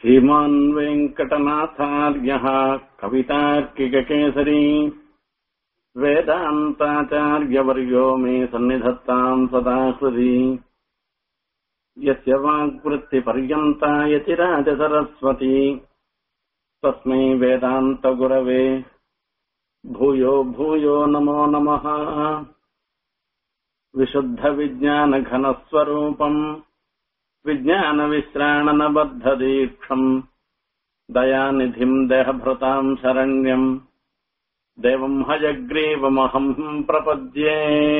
श्रीमान् वेङ्कटनाथार्यः कवितार्किककेसरी वेदान्ताचार्यवर्यो मे सन्निधत्ताम् सदा हृदि यस्य वाग्वृत्तिपर्यन्ता यतिराजसरस्वती तस्मै वेदान्तगुरवे भूयो भूयो नमो नमः विशुद्धविज्ञानघनस्वरूपम् विज्ञानविश्राणनबद्धदीक्षम् दयानिधिम् देहभृताम् शरण्यम् देवम् हयग्रीवमहम् प्रपद्ये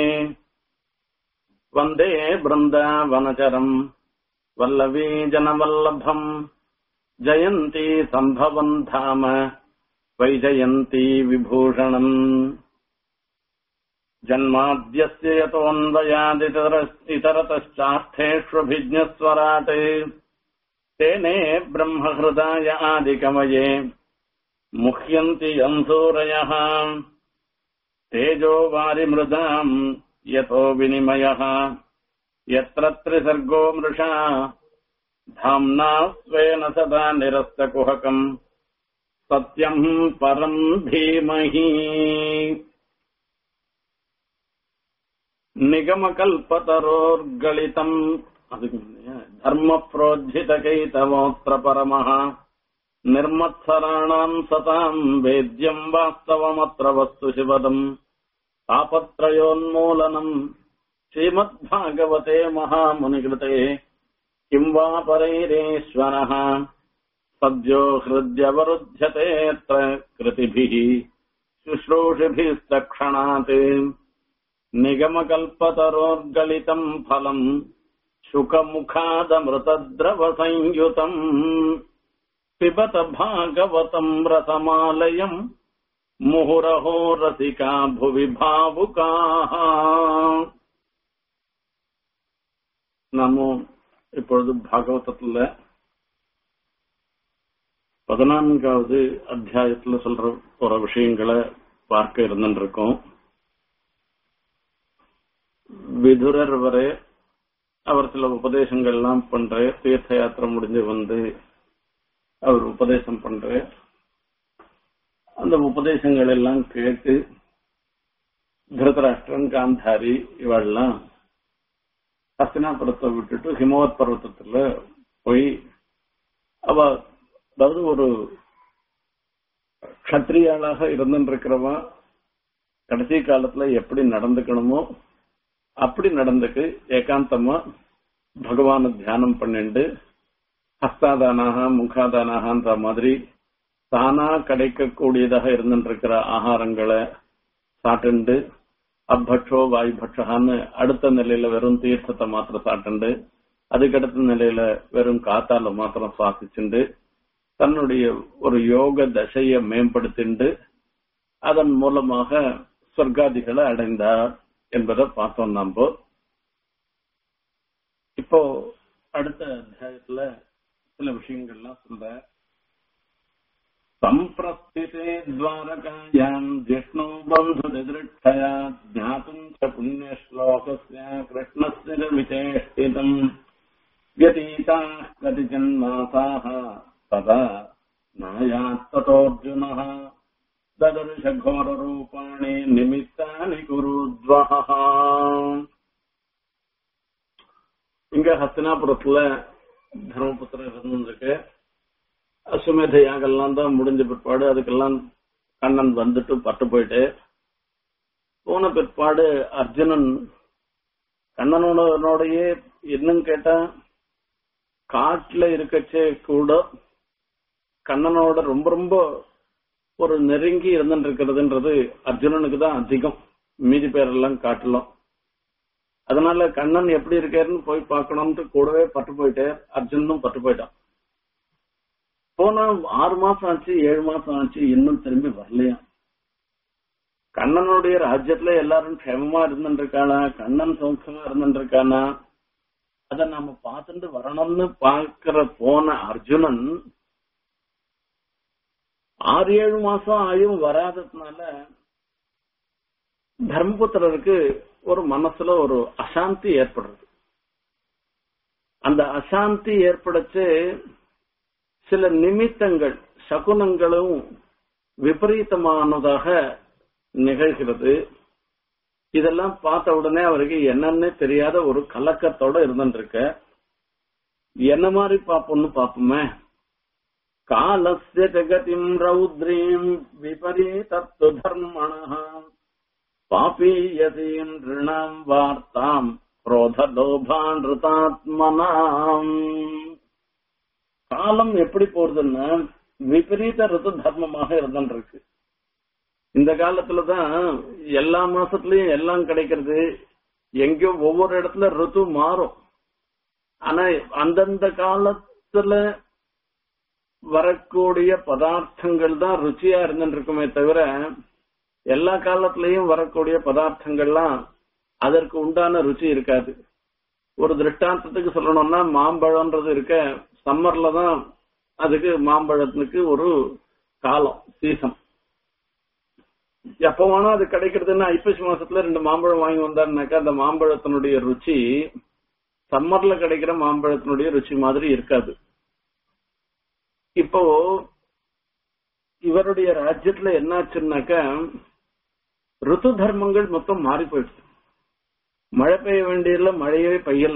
वन्दे बृन्दावनचरम् वल्लवीजनवल्लभम् जयन्ती सम्भवम् धाम वैजयन्ती विभूषणम् जन्माद्यस्य यतोऽन्वयादितरतश्चार्थेष्वभिज्ञस्वराट् तेने ब्रह्महृदाय आदिकमये मुह्यन्ति यन्सूरयः तेजो वारिमृदाम् यतो विनिमयः यत्र त्रिसर्गो मृषा धाम्ना स्वेन सदा निरस्तकुहकम् सत्यम् परम् धीमहि निगमकल्पतरोर्गलितम् धर्मप्रोज्झितकैतवोऽत्र परमः निर्मत्सराणाम् सताम् वेद्यम् वास्तवमत्र वस्तु शिवदम् तापत्रयोन्मूलनम् श्रीमद्भागवते महामुनिकृते किम् वा परैरेश्वरः सद्यो हृद्यवरुध्यतेऽत्र कृतिभिः शुश्रूषिभिस्तक्षणात् निगमकल्पतरोर्गलितम् फलम् शुकमुखादमृतद्रवसंयुतम् पिबत भागवतम् रसमालयम् मुहुरहो रसिका भुवि भावुकाः நாம இப்பொழுது பாகவதத்துல பதினான்காவது அத்தியாயத்துல சொல்ற ஒரு விஷயங்களை பார்க்க இருந்துருக்கோம் விதுரர் வரை அவர் சில உபதேசங்கள்லாம் பண்ற தீர்த்த யாத்திரை முடிஞ்சு வந்து அவர் உபதேசம் பண்ற அந்த உபதேசங்கள் எல்லாம் கேட்டு திருதராஷ்டிரன் காந்தாரி இவெல்லாம் ஹஸ்தினாபுரத்தை விட்டுட்டு ஹிமவத் பர்வத்தத்துல போய் அவ அதாவது ஒரு கத்திரியாளாக இருந்துருக்கிறவா கடைசி காலத்துல எப்படி நடந்துக்கணுமோ அப்படி நடந்துக்கு ஏகாந்தமா பகவான தியானம் பண்ணிண்டு ஹஸ்தாதானாக முகாதானாகன்ற மாதிரி தானா கிடைக்கக்கூடியதாக இருந்துருக்கிற ஆகாரங்களை சாப்பிட்டு அப்பட்சோ வாய்பட்சகான்னு அடுத்த நிலையில வெறும் தீர்த்தத்தை மாத்திரம் சாப்பிட்டு அதுக்கடுத்த நிலையில வெறும் காத்தால மாத்திரம் சுவாசிச்சுண்டு தன்னுடைய ஒரு யோக தசையை மேம்படுத்திண்டு அதன் மூலமாக சொர்க்காதிகளை அடைந்தார் என்பதை பார்த்தோம் நம்ம இப்போ அடுத்த அத்தியாயத்துல சில விஷயங்கள்லாம் சொல்ற सम्प्रस्थिते द्वारकायाम् जिष्णु बन्धुनिदृक्षया ज्ञातुम् च पुण्यश्लोकस्य कृष्णस्य च विचेष्टितम् व्यतीताः कतिचिन्मासाः तदा नायात्ततोऽर्जुनः ददर्शघोररूपाणि निमित्तानि कुरुद्वः இங்க ஹஸ்தினாபுரத்துல தர்மபுத்திரர் இருந்திருக்கு அஸ்வமேத யாகெல்லாம் தான் முடிஞ்ச பிற்பாடு அதுக்கெல்லாம் கண்ணன் வந்துட்டு பட்டு போயிட்டு போன பிற்பாடு அர்ஜுனன் கண்ணனோடயே இன்னும் கேட்டா காட்டுல இருக்கச்சே கூட கண்ணனோட ரொம்ப ரொம்ப ஒரு நெருங்கி இருந்துட்டு இருக்கிறதுன்றது அர்ஜுனனுக்கு தான் அதிகம் மீதி பேரெல்லாம் காட்டலாம் அதனால கண்ணன் எப்படி இருக்காருன்னு போய் பார்க்கணும்னு கூடவே பட்டு போயிட்டு அர்ஜுனனும் பட்டு போயிட்டான் போனா ஆறு மாசம் ஆச்சு ஏழு மாசம் ஆச்சு இன்னும் திரும்பி வரலையா கண்ணனுடைய ராஜ்யத்துல எல்லாரும் க்ஷேமமா இருந்துருக்கானா கண்ணன் சௌக்கியமா இருந்துருக்கானா அத நாம பார்த்துட்டு வரணும்னு பாக்குற போன அர்ஜுனன் ஆறு ஏழு மாசம் ஆயும் வராததுனால தர்மபுத்திரருக்கு ஒரு மனசுல ஒரு அசாந்தி ஏற்படுறது அந்த அசாந்தி ஏற்படச்சு சில நிமித்தங்கள் சகுனங்களும் விபரீதமானதாக நிகழ்கிறது இதெல்லாம் பார்த்த உடனே அவருக்கு என்னன்னு தெரியாத ஒரு கலக்கத்தோட இருந்துருக்க என்ன மாதிரி பாப்போம்னு பாப்போமே காலஸ்ய ஜகதிம் ரௌத்ரீம் விபரீதத்து தர்மண பாபீயதீம் ரிணாம் வார்த்தாம் குரோதலோபான் ரிதாத்மனாம் காலம் எப்படி போறதுன்னா விபரீத ரிது தர்மமாக இருந்துருக்கு இந்த காலத்துலதான் எல்லா மாசத்துலயும் எல்லாம் கிடைக்கிறது எங்கேயோ ஒவ்வொரு இடத்துல ருத்து மாறும் ஆனா அந்தந்த காலத்துல வரக்கூடிய பதார்த்தங்கள் தான் ருச்சியா இருந்துருக்குமே தவிர எல்லா காலத்திலயும் வரக்கூடிய பதார்த்தங்கள்லாம் அதற்கு உண்டான ருச்சி இருக்காது ஒரு திருஷ்டாந்தத்துக்கு சொல்லணும்னா மாம்பழம்ன்றது இருக்க சம்மர்ல தான் அதுக்கு மாம்பழத்துக்கு ஒரு காலம் சீசன் எப்ப வேணா அது கிடைக்கிறதுன்னா ஐப்பசி மாசத்துல ரெண்டு மாம்பழம் வாங்கி வந்தாருனாக்கா அந்த மாம்பழத்தினுடைய ருச்சி சம்மர்ல கிடைக்கிற மாம்பழத்தினுடைய ருச்சி மாதிரி இருக்காது இப்போ இவருடைய ராஜ்யத்துல என்னாச்சுன்னாக்கா ருத்து தர்மங்கள் மொத்தம் மாறி போயிடுச்சு மழை பெய்ய வேண்டியதுல மழையே பெய்யல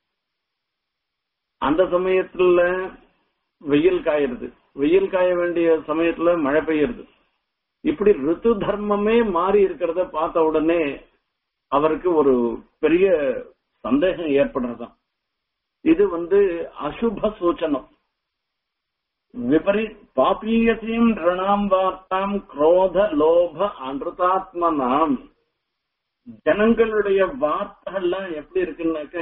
அந்த சமயத்துல வெயில் காயுறது வெயில் காய வேண்டிய சமயத்துல மழை பெய்யுறது இப்படி ரித்து தர்மமே மாறி இருக்கிறத பார்த்த உடனே அவருக்கு ஒரு பெரிய சந்தேகம் ஏற்படுறதாம் இது வந்து அசுப சூச்சனம் விபரீ பாப்பீயத்தையும் ரணாம் வார்த்தாம் குரோத லோப அனுதாத்மனாம் ஜனங்களுடைய வார்த்தைகள்லாம் எப்படி இருக்குன்னாக்க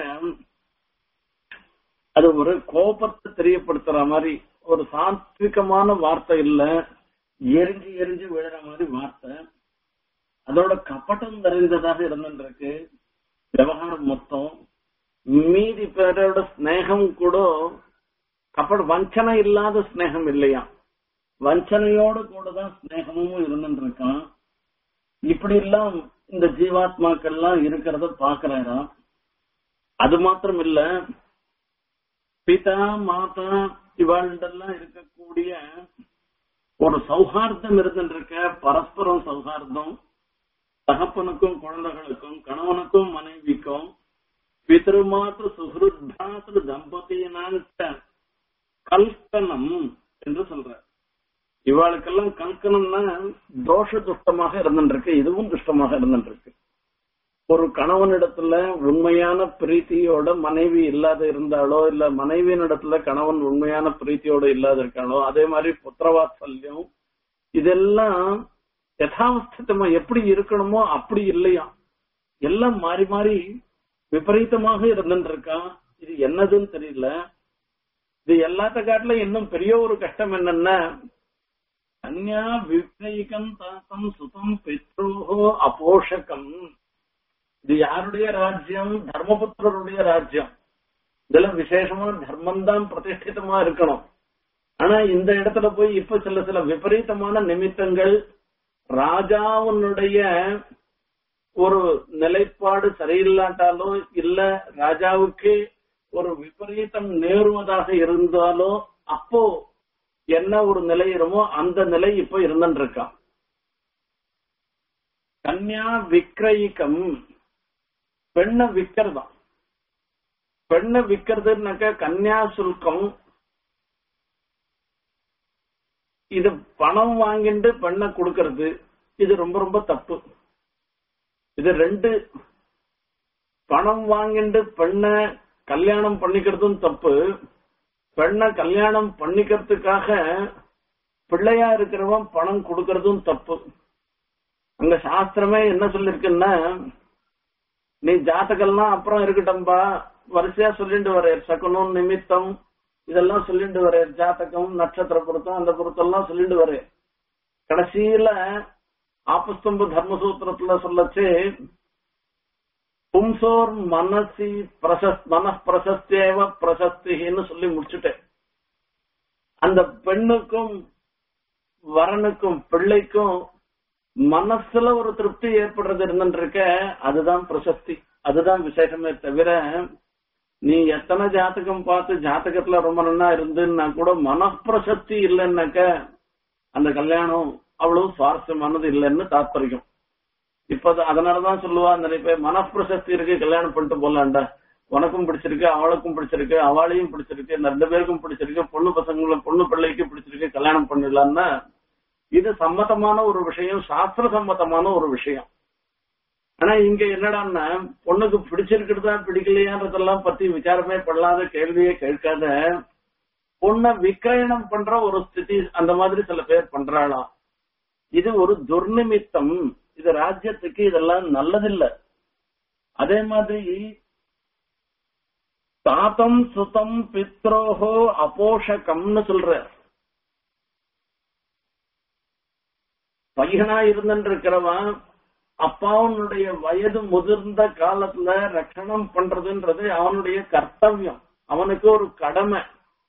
அது ஒரு கோபத்தை தெரியப்படுத்துற மாதிரி ஒரு சாத்விகமான வார்த்தை இல்ல எரிஞ்சு எரிஞ்சு விழுற மாதிரி வார்த்தை அதோட கப்பட்டம் நிறைந்ததாக இருந்துருக்கு விவகாரம் மொத்தம் மீதி பேரோட ஸ்நேகம் கூட கப்பட வஞ்சனை இல்லாத ஸ்நேகம் இல்லையா வஞ்சனையோடு கூட தான் ஸ்நேகமும் இருந்துருக்கான் இப்படி எல்லாம் இந்த ஜீவாத்மாக்கள்லாம் இருக்கிறத பாக்குறாராம் அது மாத்திரம் இல்ல பிதா மாதா இவாழ்டெல்லாம் இருக்கக்கூடிய ஒரு சௌஹார்தம் இருந்துருக்க பரஸ்பரம் சௌஹார்தம் தகப்பனுக்கும் குழந்தைகளுக்கும் கணவனுக்கும் மனைவிக்கும் பிதருமாற்று சுஹൃத்பாத்ரு தம்பதியினான்ட்ட கல்கனம் என்று சொல்ற இவாளுக்கெல்லாம் கல்கனம்னா தோஷ துஷ்டமாக இருந்துருக்கு இதுவும் துஷ்டமாக இருந்துருக்கு ஒரு கணவனிடத்துல உண்மையான பிரீத்தியோட மனைவி இல்லாத இருந்தாலோ இல்ல மனைவியினிடத்துல கணவன் உண்மையான பிரீத்தியோட இல்லாத இருக்காளோ அதே மாதிரி புத்திரவாத்சல்யம் இதெல்லாம் யதாவஸ்தமா எப்படி இருக்கணுமோ அப்படி இல்லையா எல்லாம் மாறி மாறி விபரீதமாக இருந்துருக்கான் இது என்னதுன்னு தெரியல இது எல்லாத்த காட்டுல இன்னும் பெரிய ஒரு கஷ்டம் என்னன்னா கன்யா விப்ரயிகம் தாத்தம் சுதம் பித்ரோஹோ அபோஷகம் இது யாருடைய ராஜ்யம் தர்மபுத்திரருடைய ராஜ்யம் இதுல விசேஷமா தர்மம் தான் பிரதிஷ்டிதமா இருக்கணும் ஆனா இந்த இடத்துல போய் இப்ப சில சில விபரீதமான நிமித்தங்கள் ராஜாவுனுடைய ஒரு நிலைப்பாடு சரியில்லாட்டாலோ இல்ல ராஜாவுக்கு ஒரு விபரீதம் நேருவதாக இருந்தாலோ அப்போ என்ன ஒரு நிலை இருமோ அந்த நிலை இப்ப இருந்துட்டு இருக்கான் கன்யா விக்ரயிக்கம் பெண்ணை விக்கிறதாம் பெண்ணை விக்கிறதுனாக்க கன்யா சுல்கம் இது பணம் வாங்கிட்டு பெண்ணை கொடுக்கறது இது ரொம்ப ரொம்ப தப்பு இது ரெண்டு பணம் வாங்கிட்டு பெண்ணை கல்யாணம் பண்ணிக்கிறதும் தப்பு பெண்ணை கல்யாணம் பண்ணிக்கிறதுக்காக பிள்ளையா இருக்கிறவன் பணம் கொடுக்கறதும் தப்பு அங்க சாஸ்திரமே என்ன சொல்லிருக்குன்னா நீ ஜாத்தகம்லாம் அப்புறம் இருக்கட்டும்பா வரிசையா சொல்லிட்டு வர சகுனம் நிமித்தம் இதெல்லாம் சொல்லிட்டு வர ஜாத்தகம் நட்சத்திர பொருத்தம் அந்த பொருத்தம் எல்லாம் சொல்லிட்டு வர கடைசியில ஆபஸ்தம்ப தர்மசூத்திரத்துல சொல்லச்சு பும்சோர் மனசி பிரசஸ் மன பிரசஸ்தேவ பிரசஸ்தின்னு சொல்லி முடிச்சுட்டேன் அந்த பெண்ணுக்கும் வரனுக்கும் பிள்ளைக்கும் மனசுல ஒரு திருப்தி ஏற்படுறது இருந்துருக்க அதுதான் பிரசஸ்தி அதுதான் விசேஷமே தவிர நீ எத்தனை ஜாதகம் பார்த்து ஜாதகத்துல ரொம்ப நன்னா இருந்துன்னா கூட மனப்பிரசக்தி இல்லைன்னாக்க அந்த கல்யாணம் அவ்வளவு சுவாரஸ்யமானது இல்லைன்னு தாத்பரியம் இப்ப அது- அதனாலதான் சொல்லுவா அந்த இப்ப மனப்பிரசக்தி இருக்கு கல்யாணம் பண்ணிட்டு போலாம்டா உனக்கும் பிடிச்சிருக்கு அவளுக்கும் பிடிச்சிருக்கு அவளையும் பிடிச்சிருக்கு இந்த ரெண்டு பேருக்கும் பிடிச்சிருக்கு பொண்ணு பசங்களை பொண்ணு பிள்ளைக்கு பிடிச்சிருக்கு கல்யாணம் பண்ணிடலாம்னா இது சம்மதமான ஒரு விஷயம் சாஸ்திர சம்மதமான ஒரு விஷயம் ஆனா இங்க என்னடான்னா பொண்ணுக்கு பிடிச்சிருக்கிறதா பிடிக்கலையான்றதெல்லாம் பத்தி விசாரமே பண்ணாத கேள்வியே கேட்காத பொண்ணை விக்கிரயணம் பண்ற ஒரு ஸ்திதி அந்த மாதிரி சில பேர் பண்றாளாம் இது ஒரு துர்நிமித்தம் இது ராஜ்யத்துக்கு இதெல்லாம் நல்லதில்ல அதே மாதிரி தாத்தம் சுதம் பித்ரோஹோ அபோஷகம்னு சொல்ற பையனா இருந்திருக்கிறவன் அப்பாவுடைய வயது முதிர்ந்த காலத்துல ரட்சணம் பண்றதுன்றது அவனுடைய கர்த்தவியம் அவனுக்கு ஒரு கடமை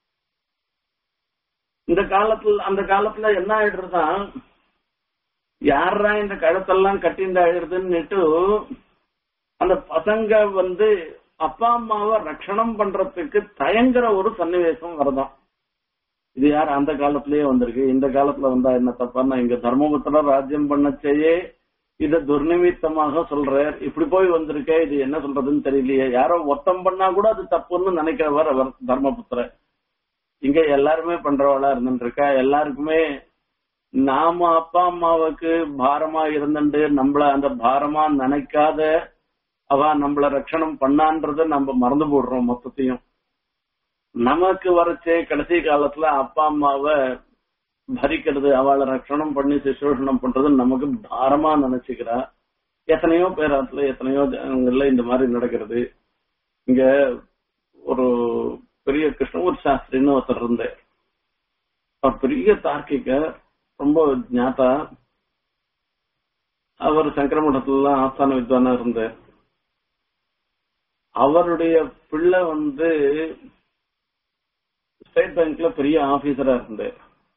இந்த காலத்துல அந்த காலத்துல என்ன ஆயிடுறதுதான் யாரா இந்த கழுத்தெல்லாம் கட்டிந்து ஆயிடுதுன்னுட்டு அந்த பசங்க வந்து அப்பா அம்மாவை ரட்சணம் பண்றதுக்கு தயங்குற ஒரு சன்னிவேசம் வருதாம் இது யார் அந்த காலத்திலேயே வந்திருக்கு இந்த காலத்துல வந்தா என்ன தப்பான்னா இங்க தர்மபுத்திர ராஜ்யம் பண்ணச்சேயே இத துர்நிமித்தமாக சொல்றார் இப்படி போய் வந்திருக்கே இது என்ன சொல்றதுன்னு தெரியலையே யாரோ ஒத்தம் பண்ணா கூட அது தப்புன்னு நினைக்கிறவர் அவர் தர்மபுத்திரர் இங்க எல்லாருமே பண்றவளா இருந்துருக்கா எல்லாருக்குமே நாம அப்பா அம்மாவுக்கு பாரமா இருந்துட்டு நம்மள அந்த பாரமா நினைக்காத அவ நம்மள ரட்சணம் பண்ணான்றத நம்ம மறந்து போடுறோம் மொத்தத்தையும் நமக்கு வரச்சே கடைசி காலத்துல அப்பா அம்மாவை பரிக்கிறது அவளை ரட்சணம் பண்ணி சுசூஷணம் பண்றது நமக்கு பாரமா நினைச்சுக்கிறா எத்தனையோ பேராத்துல எத்தனையோ ஜனங்கள்ல இந்த மாதிரி நடக்கிறது இங்க ஒரு பெரிய கிருஷ்ணமூர் சாஸ்திரின்னு ஒருத்தர் இருந்தார் அவர் பெரிய தார்க்கிக ரொம்ப ஞாத்தா அவர் சங்கரமடத்துல ஆஸ்தான வித்வானா இருந்தார் அவருடைய பிள்ளை வந்து ஸ்டேட் பேங்க்ல பெரிய ஆபீசரா இருந்தார்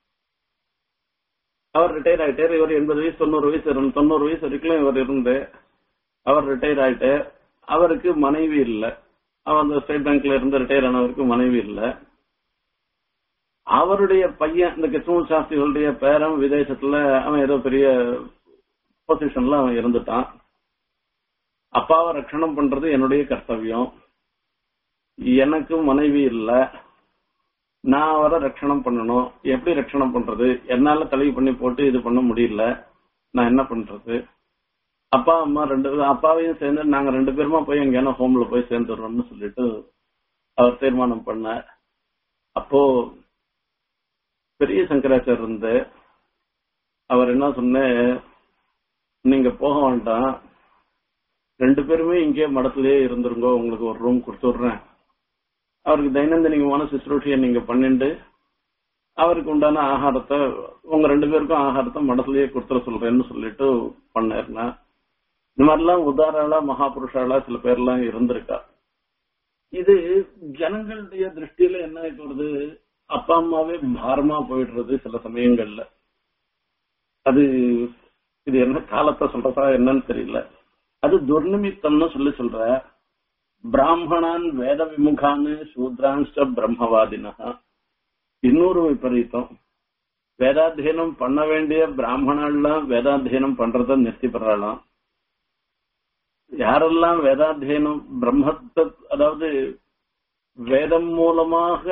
அவர் ரிட்டையர் ஆயிட்டார் இவர் எண்பது வயசு தொண்ணூறு வயசு இருந்து தொண்ணூறு வயசு வரைக்கும் இவர் இருந்து அவர் ரிட்டையர் ஆயிட்டு அவருக்கு மனைவி இல்ல அவர் அந்த ஸ்டேட் பேங்க்ல இருந்து ரிட்டையர் ஆனவருக்கு மனைவி இல்ல அவருடைய பையன் இந்த கிருஷ்ணமூர் சாஸ்திரிகளுடைய பேரன் விதேசத்துல அவன் ஏதோ பெரிய பொசிஷன்ல அவன் இருந்துட்டான் அப்பாவை ரட்சணம் பண்றது என்னுடைய கர்த்தவியம் எனக்கு மனைவி இல்ல நான் அவரை ரட்சணம் பண்ணணும் எப்படி ரட்சணம் பண்றது என்னால தலைவு பண்ணி போட்டு இது பண்ண முடியல நான் என்ன பண்றது அப்பா அம்மா ரெண்டு பேரும் அப்பாவையும் சேர்ந்து நாங்க ரெண்டு பேருமா போய் எங்கேயான ஹோம்ல போய் சேர்ந்துடுறோம்னு சொல்லிட்டு அவர் தீர்மானம் பண்ணார் அப்போ பெரிய சங்கராச்சார் இருந்து அவர் என்ன சொன்ன நீங்க போக வேண்டாம் ரெண்டு பேருமே இங்கே மடத்திலேயே இருந்துருங்க உங்களுக்கு ஒரு ரூம் கொடுத்துடுறேன் அவருக்கு தைனந்தினிகமான சுற்றுலூட்டியை நீங்க பண்ணிண்டு அவருக்கு உண்டான ஆகாரத்தை உங்க ரெண்டு பேருக்கும் ஆகாரத்தை மடத்திலேயே கொடுத்துட சொல்றேன்னு சொல்லிட்டு பண்ணாருனா இந்த மாதிரிலாம் உதாரணா மகாபுருஷாலா சில பேர்லாம் இருந்திருக்கா இது ஜனங்களுடைய திருஷ்டியில என்ன ஆயிடுறது அப்பா அம்மாவே பாரமா போயிடுறது சில சமயங்கள்ல அது இது என்ன காலத்தை சொல்றதா என்னன்னு தெரியல அது துர்நிமித்தம்னு சொல்லி சொல்ற பிராமணான் வேத விமுகான்னு சூத்ரான்ஸ்ட பிரம்மவாதினா இன்னொரு விபரீதம் வேதாத்தியனம் பண்ண வேண்டிய பிராமணாலாம் வேதாத்தியனம் பண்றத நிறுத்தி பண்றாளாம் யாரெல்லாம் வேதாத்தியனம் பிரம்மத்தை அதாவது வேதம் மூலமாக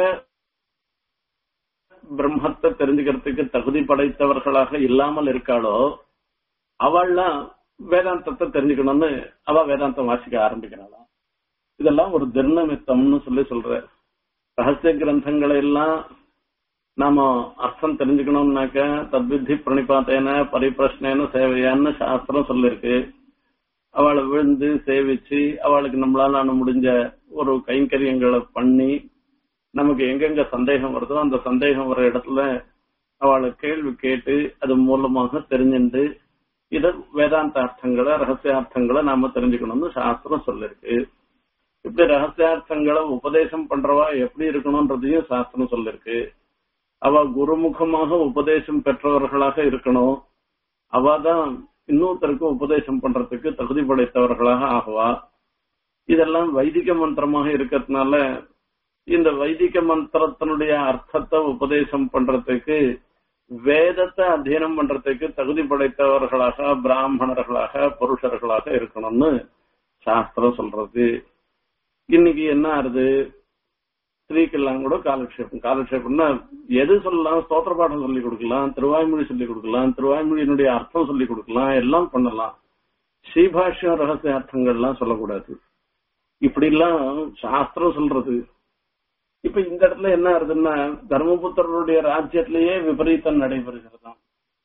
பிரம்மத்தை தெரிஞ்சுக்கிறதுக்கு தகுதி படைத்தவர்களாக இல்லாமல் இருக்காளோ அவள்லாம் வேதாந்தத்தை தெரிஞ்சுக்கணும்னு அவ வேதாந்தம் வாசிக்க ஆரம்பிக்கிறாளாம் இதெல்லாம் ஒரு திருநமித்தம்னு சொல்லி சொல்ற ரகசிய கிரந்தங்களை எல்லாம் நாம அர்த்தம் தெரிஞ்சுக்கணும்னாக்க தத்வித்தி பிரணிபாத்தேன பரிப்பிரஷ்னேன சேவையான்னு சாஸ்திரம் சொல்லிருக்கு அவளை விழுந்து சேவிச்சு அவளுக்கு நம்மளால முடிஞ்ச ஒரு கைங்கரியங்களை பண்ணி நமக்கு எங்கெங்க சந்தேகம் வருதோ அந்த சந்தேகம் வர இடத்துல அவளை கேள்வி கேட்டு அது மூலமாக தெரிஞ்சுண்டு இத வேதாந்த அர்த்தங்களை ரகசியார்த்தங்களை நாம தெரிஞ்சுக்கணும்னு சாஸ்திரம் சொல்லிருக்கு இப்படி ரகசியார்த்தங்களை உபதேசம் பண்றவா எப்படி இருக்கணும்ன்றதையும் சாஸ்திரம் சொல்லிருக்கு அவ குருமுகமாக உபதேசம் பெற்றவர்களாக இருக்கணும் அவ தான் இன்னொருத்தருக்கு உபதேசம் பண்றதுக்கு தகுதி படைத்தவர்களாக ஆகுவா இதெல்லாம் வைதிக மந்திரமாக இருக்கிறதுனால இந்த வைதிக மந்திரத்தினுடைய அர்த்தத்தை உபதேசம் பண்றதுக்கு வேதத்தை அத்தியனம் பண்றதுக்கு தகுதி படைத்தவர்களாக பிராமணர்களாக புருஷர்களாக இருக்கணும்னு சாஸ்திரம் சொல்றது இன்னைக்கு என்ன ஆறுது ஸ்திரீக்கெல்லாம் கூட காலக்ஷேபம் காலக்ஷேபம்னா எது சொல்லலாம் ஸ்தோத்திர பாடம் சொல்லி கொடுக்கலாம் திருவாய்மொழி சொல்லி கொடுக்கலாம் திருவாய்மொழியினுடைய அர்த்தம் சொல்லி கொடுக்கலாம் எல்லாம் பண்ணலாம் ஸ்ரீபாஷ்யம் ரகசிய அர்த்தங்கள்லாம் சொல்லக்கூடாது இப்படி எல்லாம் சாஸ்திரம் சொல்றது இப்ப இந்த இடத்துல என்ன ஆகுதுன்னா தர்மபுத்திரருடைய ராஜ்யத்திலேயே விபரீதம் நடைபெறுகிறதாம்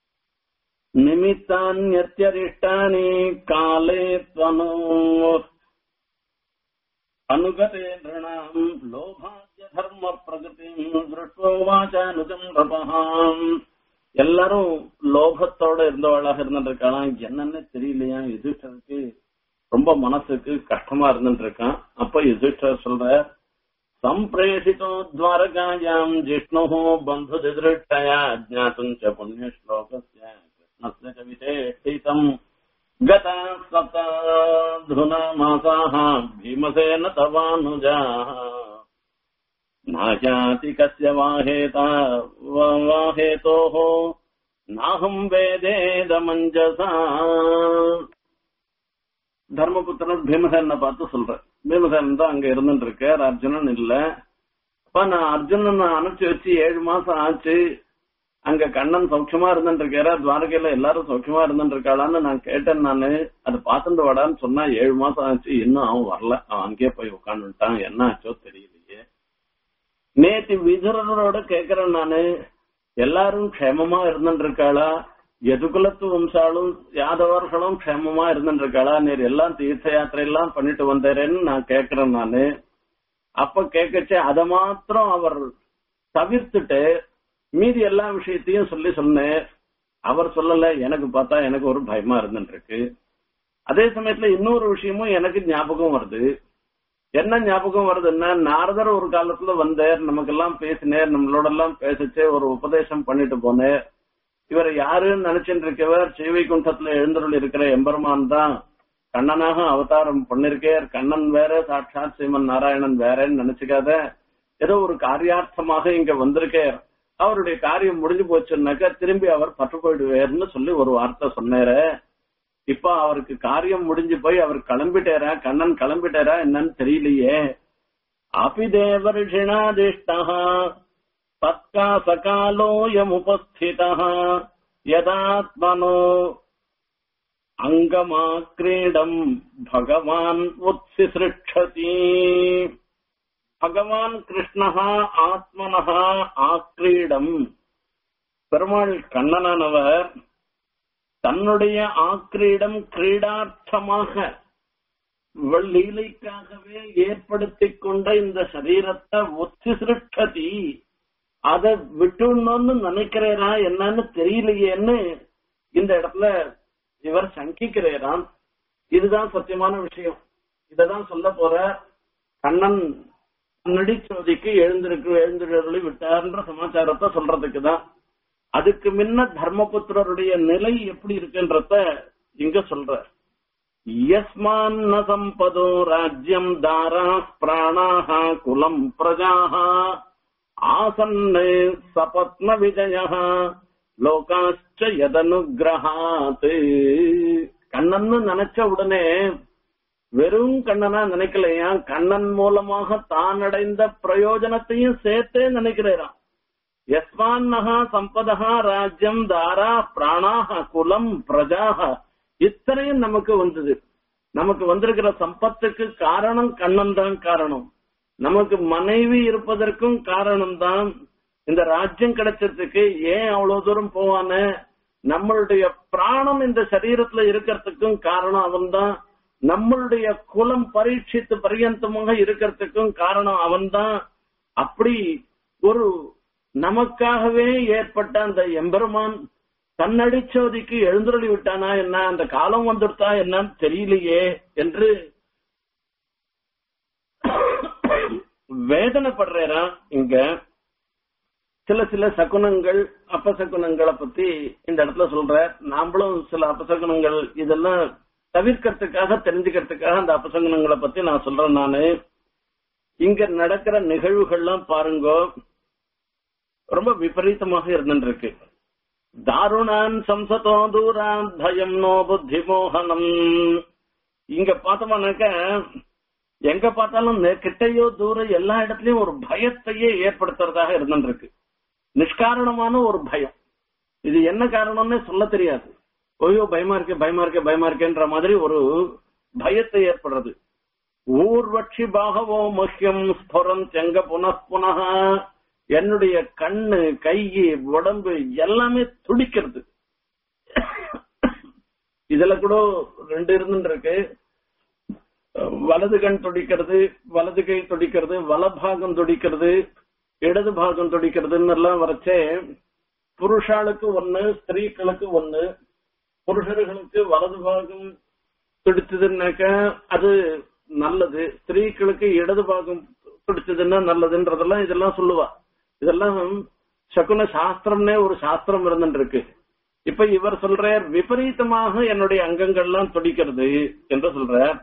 நிமித்தானியத்தியரிஷ்டானி காலே தனு அனுகதே நிருணாம் லோபாஜ்ய தர்ம பிரகதி திருஷ்டோவாச்சானுஜம் ரபகாம் எல்லாரும் லோகத்தோட இருந்தவளாக இருந்துட்டு இருக்கலாம் என்னன்னு தெரியலையா யுதிஷ்டருக்கு ரொம்ப மனசுக்கு கஷ்டமா இருந்துட்டு இருக்கான் அப்ப யுதிஷ்டர் சொல்ற सम्प्रेषितो द्वारकायाम् जिष्णुः बन्धुदिदृष्टया ज्ञातुम् च पुण्यश्लोकस्य कृष्णस्य च विशेषितम् गता सप्ताधुना मासाः भीमसेन तवानुजाः नायाति कस्य वाहेता वाहेतोः नाहम् वेदेदमञ्जसा தர்மபுத்திரர் பீமசேன பார்த்து சொல்ற பீமசேனன் தான் அங்க இருந்துட்டு இருக்கார் அர்ஜுனன் இல்ல அப்ப நான் அர்ஜுனன் அனுப்பிச்சு வச்சு ஏழு மாசம் ஆச்சு அங்க கண்ணன் சௌக்கியமா இருந்துட்டு இருக்காரா துவாரகையில எல்லாரும் சௌக்கியமா இருந்துட்டு இருக்காளான்னு நான் கேட்டேன் நானு அது பாத்துட்டு வாடான்னு சொன்னா ஏழு மாசம் ஆச்சு இன்னும் அவன் வரல அவன் அங்கேயே போய் உட்காந்துட்டான் என்ன ஆச்சோ தெரியலையே நேத்து விதுரனோட கேக்குறேன் நானு எல்லாரும் க்ஷேமமா இருந்துட்டு இருக்காளா எதுகுலத்து வம்சாலும் யாதவர்களும் க்ஷேமமா இருந்துட்டு இருக்காளா நீர் எல்லாம் தீர்த்த யாத்திரை எல்லாம் பண்ணிட்டு வந்தாரேன்னு நான் கேக்குறேன் நானு அப்ப கேட்கச்சே அத மாத்திரம் அவர் தவிர்த்துட்டு மீதி எல்லா விஷயத்தையும் சொல்லி சொன்னேன் அவர் சொல்லல எனக்கு பார்த்தா எனக்கு ஒரு பயமா இருந்துட்டு இருக்கு அதே சமயத்துல இன்னொரு விஷயமும் எனக்கு ஞாபகம் வருது என்ன ஞாபகம் வருதுன்னா நாரதர் ஒரு காலத்துல வந்தார் நமக்கெல்லாம் பேசினேர் நம்மளோட எல்லாம் பேசிச்சே ஒரு உபதேசம் பண்ணிட்டு போனேர் இவர் யாருன்னு நினைச்சிட்டு இருக்கவர் ஸ்ரீவைகுண்டத்துல எழுந்தருள் இருக்கிற எம்பெருமான் தான் கண்ணனாக அவதாரம் பண்ணிருக்கார் கண்ணன் வேற சாட்சாத் ஸ்ரீமன் நாராயணன் வேறன்னு நினைச்சுக்காத ஏதோ ஒரு காரியார்த்தமாக இங்க வந்திருக்கார் அவருடைய காரியம் முடிஞ்சு போச்சுன்னாக்கா திரும்பி அவர் பற்று போயிடுவார்னு சொல்லி ஒரு வார்த்தை சொன்னாரு இப்ப அவருக்கு காரியம் முடிஞ்சு போய் அவர் கிளம்பிட்டாரா கண்ணன் கிளம்பிட்டாரா என்னன்னு தெரியலையே அபிதேவர்ஷிணாதிஷ்டா தத்கா சகாலோயமுபஸ்திதः யதாத்மனோ அங்கமா கிரீடம் பகவான் உத்சிசிருட்சதி பகவான் கிருஷ்ணஹா ஆத்மனஹா ஆக்ரீடம் பெருமாள் கண்ணனானவர் தன்னுடைய ஆக்ரீடம் கிரீடார்த்தமாக லீலைக்காகவே ஏற்படுத்திக் கொண்ட இந்த சரீரத்தை ஒத்தி சிருஷ்டதி அதை விட்டுணும்னு நினைக்கிறேரா என்னன்னு தெரியலையேன்னு இந்த இடத்துல இவர் சங்கிக்கிறேராம் இதுதான் சத்தியமான விஷயம் இததான் சொல்ல போற கண்ணன் நடிச்சோதிக்கு எழுந்திருக்கு எழுந்திருளி விட்டார்ன்ற சமாச்சாரத்தை சொல்றதுக்கு தான் அதுக்கு முன்ன தர்மபுத்திரருடைய நிலை எப்படி இருக்குன்றத இங்க சொல்ற யஸ்மான் சம்பதோ ராஜ்யம் தாரா பிராணாக குலம் பிரஜாக ஆசன்னு சபத்ன விஜய லோகாச்ச எதனுகிரகாத் கண்ணன்னு நினைச்ச உடனே வெறும் கண்ணனா நினைக்கலையா கண்ணன் மூலமாக தான் அடைந்த பிரயோஜனத்தையும் சேர்த்தே நினைக்கிறாராம் யஸ்மான்னஹா சம்பதா ராஜ்யம் தாரா பிராணாக குலம் பிரஜாக இத்தனையும் நமக்கு வந்தது நமக்கு வந்திருக்கிற சம்பத்துக்கு காரணம் கண்ணன் தான் காரணம் நமக்கு மனைவி இருப்பதற்கும் காரணம் தான் இந்த ராஜ்யம் கிடைச்சதுக்கு ஏன் அவ்வளவு தூரம் போவானே நம்மளுடைய பிராணம் இந்த சரீரத்துல இருக்கிறதுக்கும் காரணம் அவன்தான் நம்மளுடைய குலம் பரீட்சித்து பரியந்தமாக இருக்கிறதுக்கும் காரணம் அவன்தான் அப்படி ஒரு நமக்காகவே ஏற்பட்ட அந்த எம்பெருமான் தன்னடிச்சோதிக்கு எழுந்துருளி விட்டானா என்ன அந்த காலம் வந்துடுத்தா என்னன்னு தெரியலையே என்று வேதனைப்படுறா இங்க சில சில சகுனங்கள் அபசகுனங்களை பத்தி இந்த இடத்துல சொல்ற நாமளும் சில அபசகுனங்கள் இதெல்லாம் தவிர்க்கிறதுக்காக தெரிஞ்சுக்கிறதுக்காக அந்த அபசங்கனங்களை பத்தி நான் சொல்றேன் நானு இங்க நடக்கிற நிகழ்வுகள்லாம் பாருங்க ரொம்ப விபரீதமாக இருந்துருக்கு தாருணான் சம்சதோ தூரான் பயம் நோ புத்தி மோகனம் இங்க பார்த்தோம்னாக்க எங்க பார்த்தாலும் நெ- கிட்டையோ தூரம் எல்லா இடத்துலயும் ஒரு பயத்தையே ஏற்படுத்துறதாக இருந்துருக்கு நிஷ்காரணமான ஒரு பயம் இது என்ன காரணம்னு சொல்ல தெரியாது ஐயோ பயமா இருக்கு பயமா இருக்கு பயமா இருக்கேன்ற மாதிரி ஒரு பயத்தை ஏற்படுறது ஊர்வட்சி பாகவோ முக்கியம் ஸ்புரம் செங்க புனః புனக என்னுடைய கண்ணு கை உடம்பு எல்லாமே துடிக்கிறது இதுல கூட ரெண்டு இருந்துட்டு இருக்கு வலது கண் துடிக்கிறது வலது கை துடிக்கிறது வலபாகம் துடிக்கிறது இடது பாகம் துடிக்கிறதுன்னு எல்லாம் வரைச்சே புருஷாளுக்கு ஒண்ணு ஸ்திரீகளுக்கு ஒண்ணு புருஷர்களுக்கு வலது பாகம் துடிச்சதுன்னாக்க அது நல்லது ஸ்திரீகளுக்கு இடது பாகம் துடிச்சதுன்னா நல்லதுன்றதெல்லாம் இதெல்லாம் சொல்லுவா இதெல்லாம் சகுன சாஸ்திரம்னே ஒரு சாஸ்திரம் இருந்துட்டு இருக்கு இப்ப இவர் சொல்றார் விபரீதமாக என்னுடைய அங்கங்கள்லாம் துடிக்கிறது என்று சொல்றார்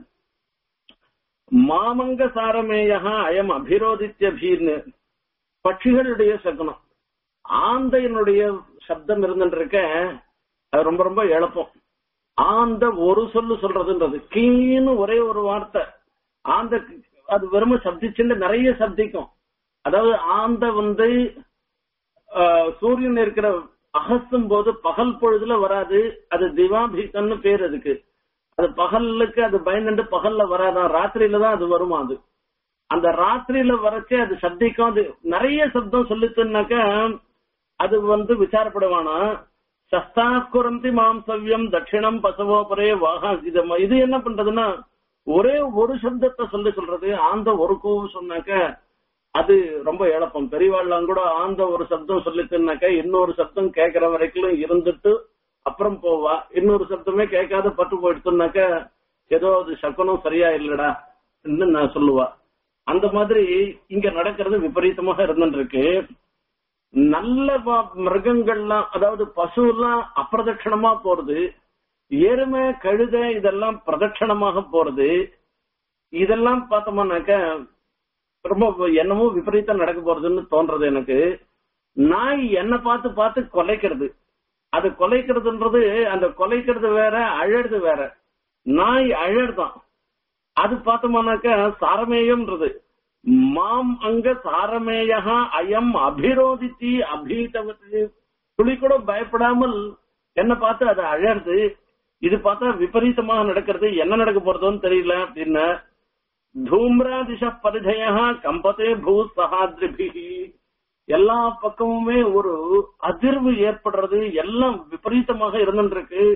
மாமங்க சாரமேயா அயம் அபிரோதித்யபீர்னு பட்சிகளுடைய சகுனம் ஆந்தையினுடைய சப்தம் இருந்துட்டு இருக்க அது ரொம்ப ரொம்ப எளப்பம் ஆந்த ஒரு சொல்லு சொல்றதுன்றது கீன்னு ஒரே ஒரு வார்த்தை ஆந்த அது வெறும சப்திச்சுன்னு நிறைய சப்திக்கும் அதாவது ஆந்த வந்து ஆஹ், சூரியன் இருக்கிற அகசும் போது பகல் பொழுதுல வராது அது திவாபீகன்னு பேர் அதுக்கு அது பகலுக்கு அது பயந்துட்டு பகல்ல வராதான் ராத்திரியில தான் அது வருமா அது அந்த ராத்திரியில வரச்சே அது சப்திக்கும் அது நிறைய சப்தம் சொல்லிச்சுன்னாக்க அது வந்து விசாரப்படுவானா சஸ்தா குரந்தி மாம்சவ்யம் தட்சிணம் பசவோபரே வாகா இது இது என்ன பண்றதுன்னா ஒரே ஒரு சப்தத்தை சொல்லி சொல்றது ஆந்த ஒரு கூவு சொன்னாக்க அது ரொம்ப இழப்பம் பெரியவாள்லாம் கூட ஆந்த ஒரு சப்தம் சொல்லிச்சுன்னாக்க இன்னொரு சப்தம் கேட்கிற வரைக்கும் இருந்துட்டு அப்புறம் போவா இன்னொரு சப்தமே கேட்காத பட்டு போயிடுச்சுனாக்க ஏதோ அது சகுனம் சரியா இல்லடா நான் சொல்லுவா அந்த மாதிரி இங்க நடக்கிறது விபரீதமாக இருந்துருக்கு நல்ல வ- மிருகங்கள்லாம் அதாவது பசு எல்லாம் அப்பிரதட்சணமா போறது எருமை கழுதை இதெல்லாம் பிரதட்சணமாக போறது இதெல்லாம் பார்த்தோம்னாக்க ரொம்ப என்னமோ விபரீதம் நடக்க போறதுன்னு தோன்றது எனக்கு நாய் என்ன பார்த்து பார்த்து கொலைக்கிறது அது கொலைக்கிறதுன்றது அந்த கொலைக்கிறது வேற அழறது வேற நாய் அழறதான் அது பார்த்தோம்னாக்க சாரமேயம்ன்றது மாம் அங்க சாரமேயா அயம் அபிரோதித்தி அபீதவத்து துளி கூட பயப்படாமல் என்ன பார்த்து அது அழறது இது பார்த்தா விபரீதமாக நடக்கிறது என்ன நடக்க போறதோன்னு தெரியல அப்படின்னு தூம்ராதிஷ பரிதய கம்பதே பூ சகாத்ரிபிகி எல்லா பக்கமுமே ஒரு அதிர்வு ஏற்படுறது எல்லாம் விபரீதமாக இருந்துருக்கு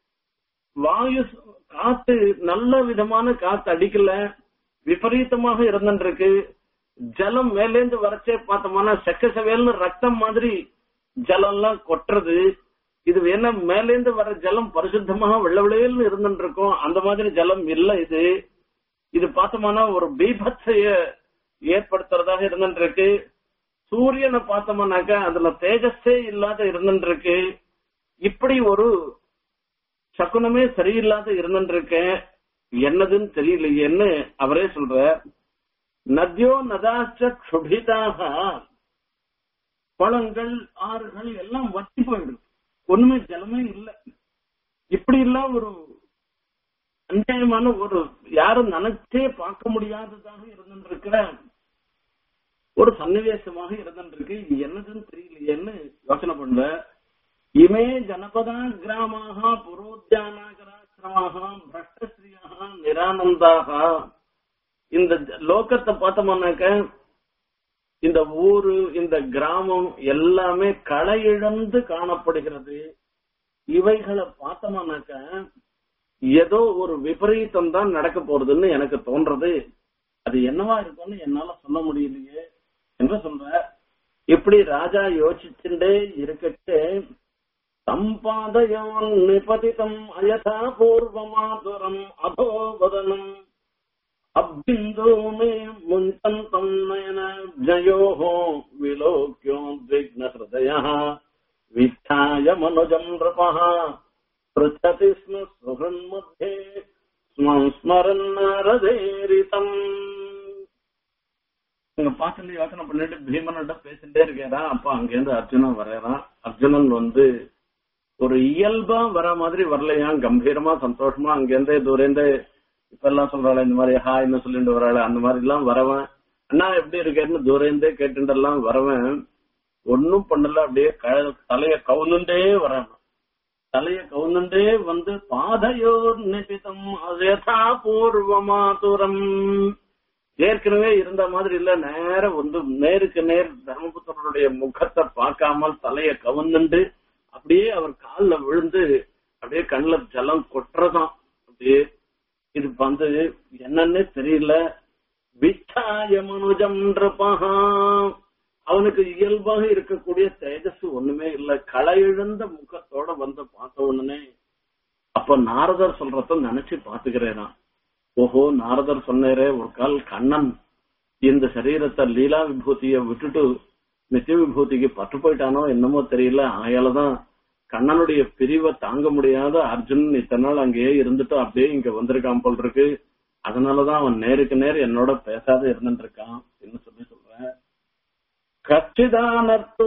வாயு காத்து நல்ல விதமான காத்து அடிக்கல விபரீதமாக இருந்துருக்கு ஜலம் மேலேந்து வரச்சே பார்த்தோம்னா செக்க செவேல்னு ரத்தம் மாதிரி ஜலம் எல்லாம் கொட்டுறது இது என்ன மேலேந்து வர ஜலம் பரிசுத்தமாக வெள்ள வெள்ளையல்னு இருந்துட்டு இருக்கும் அந்த மாதிரி ஜலம் இல்ல இது இது பார்த்தோம்னா ஒரு பீபத்தைய ஏற்படுத்துறதாக இருந்துட்டு இருக்கு சூரியனை பார்த்தோம்னாக்கா அதுல தேஜஸே இல்லாத இருந்துட்டு இருக்கு இப்படி ஒரு சகுனமே சரியில்லாத இருந்துட்டு இருக்கேன் என்னதுன்னு தெரியலையேன்னு அவரே சொல்ற நத்யோ நதாச்ச க்ஷுபிதாக குளங்கள் ஆறுகள் எல்லாம் வத்தி போயிடும் ஒண்ணுமே ஜலமே இல்ல இப்படி எல்லாம் ஒரு அநியாயமான ஒரு யாரும் நினைச்சே பார்க்க முடியாததாக இருந்துருக்கிற ஒரு சன்னிவேசமாக இருந்துருக்கு இது என்னதுன்னு தெரியலையேன்னு யோசனை பண்ற இமே ஜனபதா கிராமாக புரோத்யானாகராசிரமாக பிரஷ்டஸ்ரீயாக நிரானந்தாக இந்த ஜ- லோகத்தை பார்த்தோம்னாக்க இந்த ஊரு இந்த கிராமம் எல்லாமே களை இழந்து காணப்படுகிறது இவைகளை பார்த்தோம்னாக்க ஏதோ ஒரு விபரீதம் தான் நடக்க போறதுன்னு எனக்கு தோன்றது அது என்னவா இருக்கும்னு என்னால சொல்ல முடியலையே என்று சொல்ற இப்படி ராஜா யோசிச்சுட்டே இருக்கட்டு சம்பாதயான் நிபதிதம் அயதா பூர்வமாதுரம் அதோவதனம் அப்பிந்தோ மே முஞ்சந்தம் நயன ஜயோஹோ விலோக்யோத்விக்ன ஹிருதய வித்தாய மனுஜம் நிருபः पृच्छति स्म सुहृन्मध्ये ஸ்மம் ஸ்மரன்னரதேரிதம் இங்க பாத்துல யோசனை பண்ணிட்டு பீமன்கிட்ட பேசிட்டே இருக்காரா அப்ப அங்கேருந்து அர்ஜுனன் வரையறான் அர்ஜுனன் வந்து ஒரு இயல்பா வர மாதிரி வரலையா கம்பீரமா சந்தோஷமா அங்கேருந்தே தூரேந்து இப்ப எல்லாம் சொல்றாள் இந்த மாதிரி ஹாய்னு சொல்லிட்டு வராள் அந்த மாதிரி எல்லாம் வரவன் அண்ணா எப்படி இருக்கேன்னு தூரேந்தே கேட்டுட்டு எல்லாம் வரவன் ஒன்னும் பண்ணல அப்படியே க- தலைய கவுந்துட்டே வரான் தலைய கவுந்துட்டே வந்து பாதையோர் நிபிதம் அதேதா பூர்வமாதுரம் ஏற்கனவே இருந்த மாதிரி இல்ல நேர வந்து நேருக்கு நேர் தர்மபுத்திரனுடைய முகத்தை பார்க்காமல் தலைய கவுந்துண்டு அப்படியே அவர் கால்ல விழுந்து அப்படியே கண்ணுல ஜலம் கொட்டுறதாம் அப்படியே இது வந்து என்னன்னே தெரியல விச்சாய மனுஜம் நிருபஹா. அவனுக்கு இயல்பாக இருக்கக்கூடிய தேஜஸ் ஒண்ணுமே இல்ல களை இழந்த முகத்தோட வந்து பார்த்த உடனே அப்ப நாரதர் சொல்றத நினைச்சு பாத்துக்கிறேனா ஓஹோ நாரதர் சொன்னாரே ஒரு கால் கண்ணன் இந்த சரீரத்தை லீலா விபூதிய விட்டுட்டு நித்திய விபூதிக்கு பட்டு போயிட்டானோ என்னமோ தெரியல ஆயாலதான் கண்ணனுடைய பிரிவை தாங்க முடியாத அர்ஜுனன் இத்தனை நாள் அங்கேயே இருந்துட்டு அப்படியே இங்க வந்திருக்கான் போல் இருக்கு அதனாலதான் அவன் நேருக்கு நேர் என்னோட பேசாத இருந்துட்டு இருக்கான் அப்படின்னு சொல்லி சொல்றேன் கச்சிதானர்த்து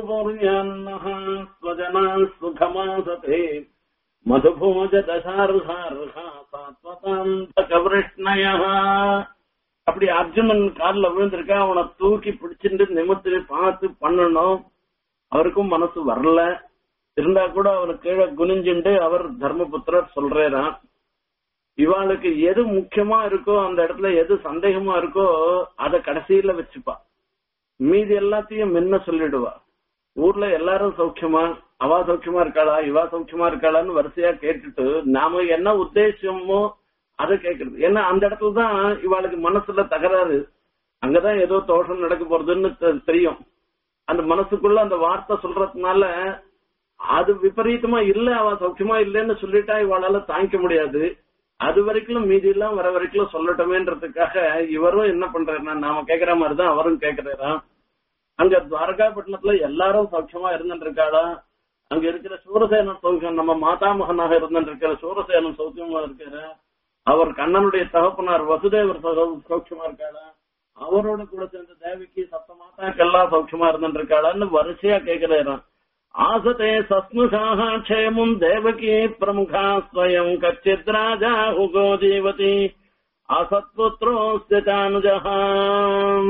ஸ்வஜனா சுகமாசதே மதுபோஜ தசார்ஹார்ஹா சாத்வதாந்தகவிருஷ்ணய அப்படி அர்ஜுனன் கால்ல விழுந்திருக்கா அவனை தூக்கி பிடிச்சிட்டு நிமித்து பார்த்து பண்ணணும் அவருக்கும் மனசு வரல இருந்தா கூட அவர் கீழே குனிஞ்சுண்டு அவர் தர்மபுத்திரர் சொல்றாராம் இவாளுக்கு எது முக்கியமா இருக்கோ அந்த இடத்துல எது சந்தேகமா இருக்கோ அத கடைசியில வச்சுப்பா மீதி எல்லாத்தையும் முன்ன சொல்லிடுவா ஊர்ல எல்லாரும் சௌக்கியமா அவா சௌக்கியமா இருக்காளா இவா சௌக்கியமா இருக்காளான்னு வரிசையா கேட்டுட்டு நாம என்ன உத்தேசமோ அதை கேக்குறது ஏன்னா அந்த இடத்துல தான் இவாளுக்கு மனசுல தகராறு அங்கதான் ஏதோ தோஷம் நடக்க போறதுன்னு தெ- தெரியும் அந்த மனசுக்குள்ள அந்த வார்த்தை சொல்றதுனால அது விபரீதமா இல்ல அவ சௌக்கியமா இல்லைன்னு சொல்லிட்டா இவாளால தாங்கிக்க முடியாது அது வரைக்கும் மீதி எல்லாம் வர வரைக்கும் சொல்லட்டுமேன்றதுக்காக இவரும் என்ன பண்றாருன்னா நாம கேக்குற மாதிரிதான் அவரும் கேக்குறாராம் அங்க துவாரகாப்பட்டினத்துல எல்லாரும் சௌக்கியமா இருந்துட்டு இருக்காளா அங்க இருக்கிற சூரசேனன் சௌக்கியம் நம்ம மாதாமகனாக இருந்துட்டு இருக்கிற சூரசேனன் சௌக்கியமா இருக்கிற அவர் கண்ணனுடைய தகப்பனார் வசுதேவர் சௌ- சௌக்கியமா இருக்காளா அவரோட கூட சேர்ந்த தேவிக்கு சப்த மாதாக்கெல்லாம் சௌக்கியமா இருந்துட்டு இருக்காளான்னு வரிசையா கேக்குறாராம் ஆசதே சஸ்னுஷாக க்ஷேமும் தேவகி பிரமுகா ஸ்வயம் கச்சித் ராஜா ஹுகோ ஜீவதி அசத்புத்ரோஸ்ய சானுஜஹாம்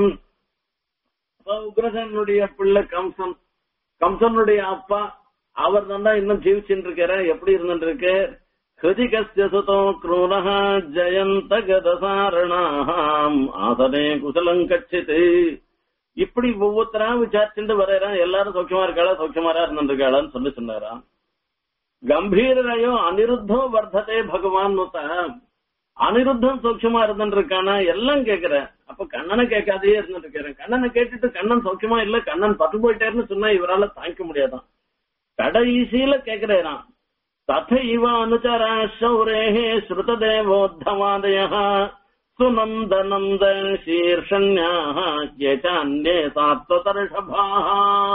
உக்ரசனுடைய பிள்ளை கம்சன் கம்சனுடைய அப்பா அவர் தான் இன்னும் ஜீவிச்சுட்டு இருக்காரு எப்படி இருந்துட்டு இருக்கு ஹிருதிகஸ்ய சுதோ क्रूरः ஜெயந்த கதசாரணாம் ஆசனே குசலம் கச்சித்து இப்படி ஒவ்வொருத்தரா விசாரிச்சுட்டு வர்றான் எல்லாரும் சௌக்கியமா இருக்காளா சௌக்கியமா இருந்துட்டு இருக்காளான்னு சொல்லி சொன்னாராம் கம்பீரரையோ அனிருத்தோ வர்த்ததே பகவான் அனிருத்தம் சௌக்கியமா இருந்துட்டு இருக்கானா எல்லாம் கேக்குறேன் அப்ப கண்ணனை கேட்காதே இருந்துட்டு இருக்கிறேன் கண்ணனை கேட்டுட்டு கண்ணன் சௌக்கியமா இல்ல கண்ணன் பத்து போயிட்டேன்னு சொன்னா இவரால தாங்கிக்க முடியாதான் கடைசியில கேக்குறேன் ததைவ அனுச்சரா சௌரேஹே ஸ்ருததேவோத்தமாதய சுநந்தநந்த சீர்ஷன்யாக கேச்சான்யே சாத்வதர்ஷபாக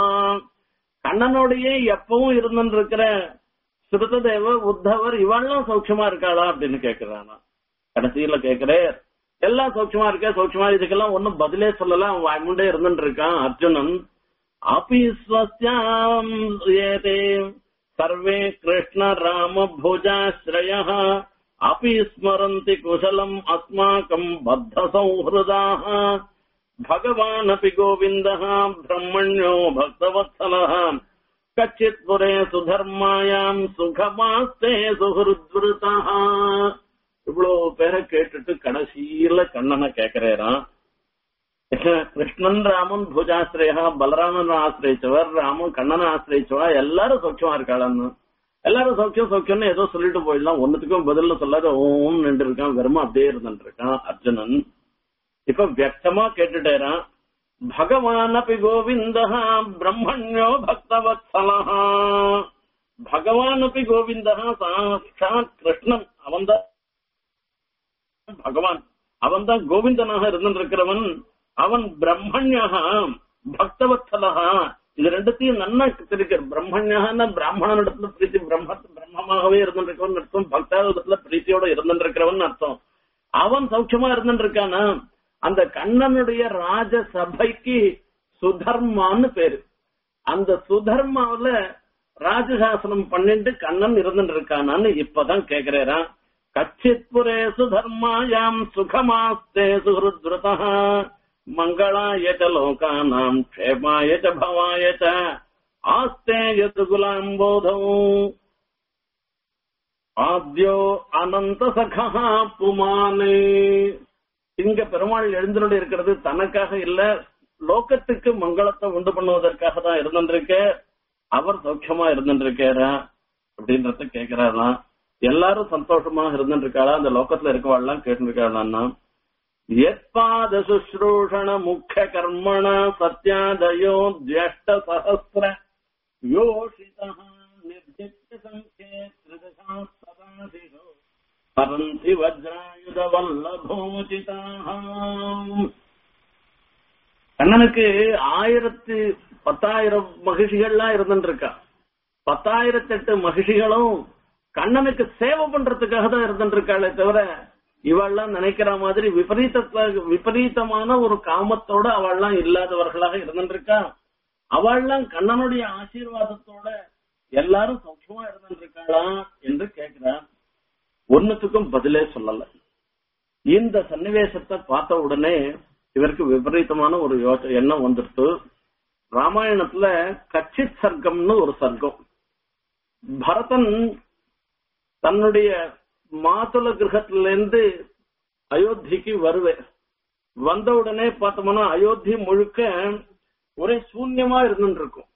கண்ணனோடயே எப்பவும் இருந்துட்டு இருக்கிற ஸ்ருததேவ உத்தவர் இவெல்லாம் சௌக்கியமா இருக்காளா அப்படின்னு கேக்குறானா கடைசியில கேக்குறேன் எல்லாம் சௌக்கியமா இருக்க சௌக்கியமா இதுக்கெல்லாம் ஒண்ணும் பதிலே சொல்லல அவன் வாய்முண்டே இருந்துட்டு இருக்கான் அர்ஜுனன் अपि स्वस्याम् एते सर्वे कृष्णरामभुजाश्रयः अपि स्मरन्ति कुशलम् अस्माकम् बद्धसौहृदाः भगवानपि गोविन्दः ब्रह्मण्यो भक्तवत्सलः कच्चित् पुरे सुधर्मायाम् சுகமாஸ்தே சுஹൃத்விருதः இவ்வளவு பேரை கேட்டுட்டு கடைசியில கண்ணனை கேக்குறேரான் கிருஷ்ணன் ராமன் பூஜாசிரயா பலராமன் ஆசிரியச்சவர் ராமன் கண்ணனை ஆசிரியச்சவா எல்லாரும் சௌக்கியமா இருக்காளான்னு எல்லாரும் சௌக்கியம் சௌக்கியம்னு ஏதோ சொல்லிட்டு போயிடலாம் ஒன்னுத்துக்கும் பதில்ல சொல்லாத ஓம் நின்று இருக்கான் வெறுமா அப்படியே இருந்துட்டு இருக்கான் அர்ஜுனன் இப்ப வியக்தமா கேட்டுட்டேரான் பகவான் அப்படி கோவிந்த பிரம்மண்யோ பக்தவத்சலா பகவான் அப்படி கோவிந்த சாட்சாத் கிருஷ்ணன் அவன்தான் பகவான் அவன்தான் கோவிந்தனாக இருந்திருக்கிறவன் அவன் பிரம்மண்யாக பக்தவத்சலகா இது ரெண்டுத்தையும் நன்னா தெரிவிக்கிற பிரம்மஞான பிராமணனிடத்துல பிரீத்தி பிரம்ம பிரம்மமாகவே இருந்துருக்கவன் அர்த்தம் பக்தாவிடத்துல பிரீத்தியோட இருந்துருக்கிறவன் அர்த்தம் அவன் சௌக்கியமா இருந்துருக்கானா அந்த கண்ணனுடைய ராஜ சபைக்கு சுதர்மான்னு பேரு அந்த சுதர்மாவில ராஜசாசனம் பண்ணிட்டு கண்ணன் இருந்துட்டு இருக்கானான்னு இப்பதான் கேக்குறேன் கச்சித்புரே சுதர்மாயாம் சுகமாஸ்தே சுஹருத்ருதா மங்களாய ச லோகானாம் க்ஷேமாய ச பவாய ச ஆஸ்தே யது குலாம்போதௌ ஆத்யோ அனந்த சகா புமானே இங்க பெருமாள் எழுந்தருள் இருக்கிறது தனக்காக இல்ல லோகத்துக்கு மங்களத்தை உண்டு பண்ணுவதற்காக தான் இருந்திருக்க அவர் சௌக்கியமா இருந்துருக்காரா அப்படின்றத கேக்குறாராம் எல்லாரும் சந்தோஷமா இருந்துருக்காளா அந்த லோகத்துல இருக்கவாள்லாம் கேட்டுருக்காளான்னா எத்பாத சுஷ்ரூஷண முக்கிய கர்மண சத்யாதயோ ஜேஷ்ட சஹசிர யோஷிதா நிர்ஜித்ய சங்கே திருதசா சதாசிஷோ பரந்தி வஜ்ராயுத வல்லபோஜிதாம் கண்ணனுக்கு ஆயிரத்து பத்தாயிரம் மகிழ்ச்சிகள்லாம் இருந்துருக்கா பத்தாயிரத்தி எட்டு மகிழ்ச்சிகளும் கண்ணனுக்கு சேவை பண்றதுக்காக தான் இருந்துருக்காளே தவிர இவள்லாம் நினைக்கிற மாதிரி விபரீத விபரீதமான ஒரு காமத்தோட அவள்லாம் இல்லாதவர்களாக இருந்துருக்கா அவள்லாம் கண்ணனுடைய ஆசீர்வாதத்தோட எல்லாரும் சௌக்கியமா இருந்துருக்காளா என்று கேட்கிறான் ஒன்னுத்துக்கும் பதிலே சொல்லல இந்த சன்னிவேசத்தை பார்த்த உடனே இவருக்கு விபரீதமான ஒரு யோச எண்ணம் வந்துடுத்து ராமாயணத்துல கச்சித் சர்க்கம்னு ஒரு சர்க்கம் பரதன் தன்னுடைய மாதுள கிரகத்துல இருந்து அயோத்திக்கு வருவேன் வந்த உடனே பார்த்தோம்னா அயோத்தி முழுக்க ஒரே சூன்யமா இருந்துட்டு இருக்கும்